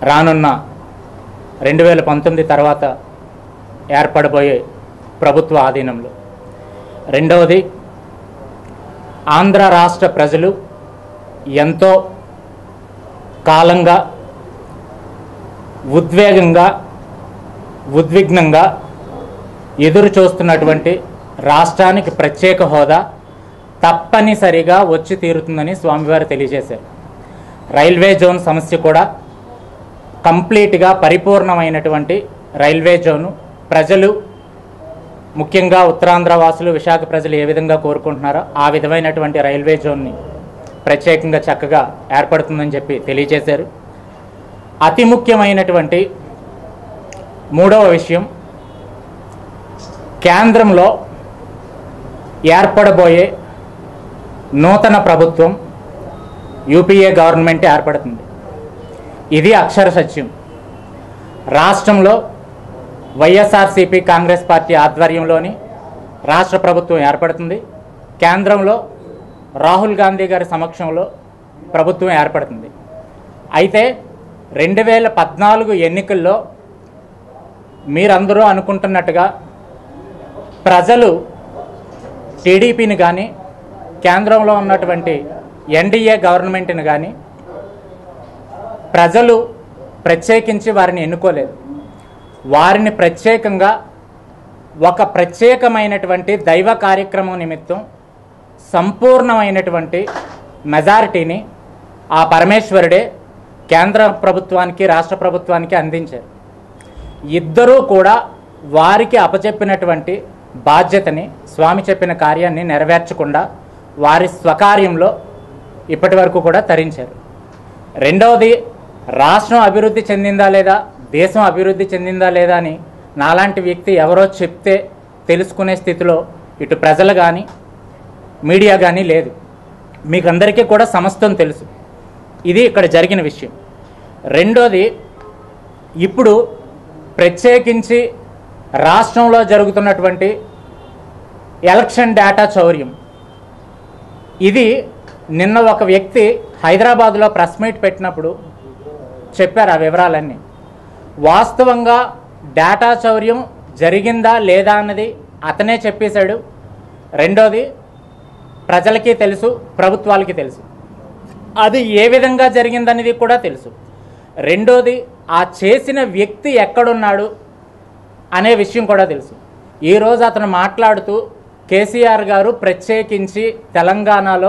రానున్న రెండు వేల పంతొమ్మిది తర్వాత ఏర్పడబోయే ప్రభుత్వ ఆధీనంలో రెండవది ఆంధ్ర రాష్ట్ర ప్రజలు ఎంతో కాలంగా ఉద్వేగంగా ఉద్విగ్నంగా ఎదురు చూస్తున్నటువంటి రాష్ట్రానికి ప్రత్యేక హోదా తప్పనిసరిగా వచ్చి తీరుతుందని స్వామివారు తెలియజేశారు రైల్వే జోన్ సమస్య కూడా కంప్లీట్గా పరిపూర్ణమైనటువంటి రైల్వే జోను ప్రజలు ముఖ్యంగా ఉత్తరాంధ్ర వాసులు విశాఖ ప్రజలు ఏ విధంగా కోరుకుంటున్నారో ఆ విధమైనటువంటి రైల్వే జోన్ని ప్రత్యేకంగా చక్కగా ఏర్పడుతుందని చెప్పి తెలియజేశారు అతి ముఖ్యమైనటువంటి మూడవ విషయం కేంద్రంలో ఏర్పడబోయే నూతన ప్రభుత్వం యూపీఏ గవర్నమెంట్ ఏర్పడుతుంది ఇది అక్షర సత్యం రాష్ట్రంలో వైఎస్ఆర్సీపీ కాంగ్రెస్ పార్టీ ఆధ్వర్యంలోని రాష్ట్ర ప్రభుత్వం ఏర్పడుతుంది కేంద్రంలో రాహుల్ గాంధీ గారి సమక్షంలో ప్రభుత్వం ఏర్పడుతుంది అయితే రెండు వేల పద్నాలుగు ఎన్నికల్లో మీరందరూ అనుకుంటున్నట్టుగా ప్రజలు టీడీపీని కానీ కేంద్రంలో ఉన్నటువంటి ఎన్డీఏ గవర్నమెంట్ని కానీ ప్రజలు ప్రత్యేకించి వారిని ఎన్నుకోలేదు వారిని ప్రత్యేకంగా ఒక ప్రత్యేకమైనటువంటి దైవ కార్యక్రమం నిమిత్తం సంపూర్ణమైనటువంటి మెజారిటీని ఆ పరమేశ్వరుడే కేంద్ర ప్రభుత్వానికి రాష్ట్ర ప్రభుత్వానికి అందించారు ఇద్దరూ కూడా వారికి అపచెప్పినటువంటి బాధ్యతని స్వామి చెప్పిన కార్యాన్ని నెరవేర్చకుండా వారి స్వకార్యంలో ఇప్పటి వరకు కూడా తరించారు రెండవది రాష్ట్రం అభివృద్ధి చెందిందా లేదా దేశం అభివృద్ధి చెందిందా లేదా అని నాలాంటి వ్యక్తి ఎవరో చెప్తే తెలుసుకునే స్థితిలో ఇటు ప్రజలు కానీ మీడియా కానీ లేదు మీకు అందరికీ కూడా సమస్తం తెలుసు ఇది ఇక్కడ జరిగిన విషయం రెండోది ఇప్పుడు ప్రత్యేకించి రాష్ట్రంలో జరుగుతున్నటువంటి ఎలక్షన్ డేటా చౌర్యం ఇది నిన్న ఒక వ్యక్తి హైదరాబాద్లో ప్రెస్ మీట్ పెట్టినప్పుడు చెప్పారు ఆ వివరాలన్నీ వాస్తవంగా డేటా చౌర్యం జరిగిందా లేదా అన్నది అతనే చెప్పేశాడు రెండోది ప్రజలకి తెలుసు ప్రభుత్వాలకి తెలుసు అది ఏ విధంగా జరిగిందనేది కూడా తెలుసు రెండోది ఆ చేసిన వ్యక్తి ఎక్కడున్నాడు అనే విషయం కూడా తెలుసు ఈరోజు అతను మాట్లాడుతూ కేసీఆర్ గారు ప్రత్యేకించి తెలంగాణలో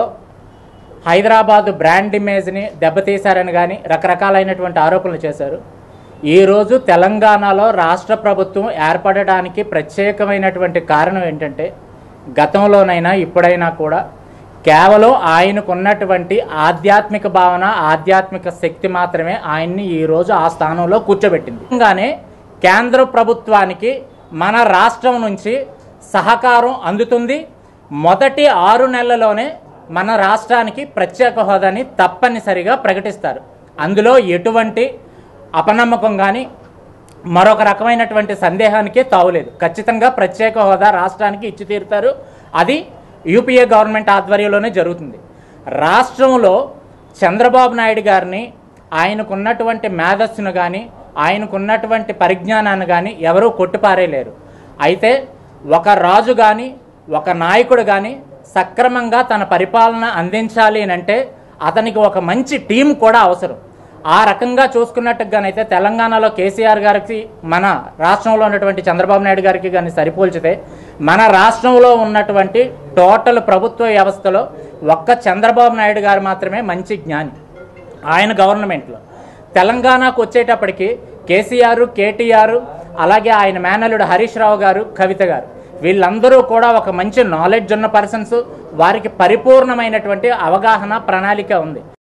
హైదరాబాద్ బ్రాండ్ ఇమేజ్ని దెబ్బతీశారని కానీ రకరకాలైనటువంటి ఆరోపణలు చేశారు ఈరోజు తెలంగాణలో రాష్ట్ర ప్రభుత్వం ఏర్పడడానికి ప్రత్యేకమైనటువంటి కారణం ఏంటంటే గతంలోనైనా ఇప్పుడైనా కూడా కేవలం ఆయనకున్నటువంటి ఆధ్యాత్మిక భావన ఆధ్యాత్మిక శక్తి మాత్రమే ఆయన్ని ఈరోజు ఆ స్థానంలో కూర్చోబెట్టింది నిజంగానే కేంద్ర ప్రభుత్వానికి మన రాష్ట్రం నుంచి సహకారం అందుతుంది మొదటి ఆరు నెలల్లోనే మన రాష్ట్రానికి ప్రత్యేక హోదాని తప్పనిసరిగా ప్రకటిస్తారు అందులో ఎటువంటి అపనమ్మకం కానీ మరొక రకమైనటువంటి సందేహానికి తావులేదు ఖచ్చితంగా ప్రత్యేక హోదా రాష్ట్రానికి ఇచ్చి తీరుతారు అది యూపీఏ గవర్నమెంట్ ఆధ్వర్యంలోనే జరుగుతుంది రాష్ట్రంలో చంద్రబాబు నాయుడు గారిని ఆయనకున్నటువంటి మేధస్సును కానీ ఆయనకున్నటువంటి పరిజ్ఞానాన్ని కానీ ఎవరూ కొట్టిపారేయలేరు అయితే ఒక రాజు కానీ ఒక నాయకుడు కానీ సక్రమంగా తన పరిపాలన అందించాలి అని అంటే అతనికి ఒక మంచి టీం కూడా అవసరం ఆ రకంగా చూసుకున్నట్టుగానైతే తెలంగాణలో కేసీఆర్ గారికి మన రాష్ట్రంలో ఉన్నటువంటి చంద్రబాబు నాయుడు గారికి కానీ సరిపోల్చితే మన రాష్ట్రంలో ఉన్నటువంటి టోటల్ ప్రభుత్వ వ్యవస్థలో ఒక్క చంద్రబాబు నాయుడు గారు మాత్రమే మంచి జ్ఞాని ఆయన గవర్నమెంట్లో తెలంగాణకు వచ్చేటప్పటికి కేసీఆర్ కేటీఆర్ అలాగే ఆయన మేనలుడు హరీష్ రావు గారు కవిత గారు వీళ్ళందరూ కూడా ఒక మంచి నాలెడ్జ్ ఉన్న పర్సన్స్ వారికి పరిపూర్ణమైనటువంటి అవగాహన ప్రణాళిక ఉంది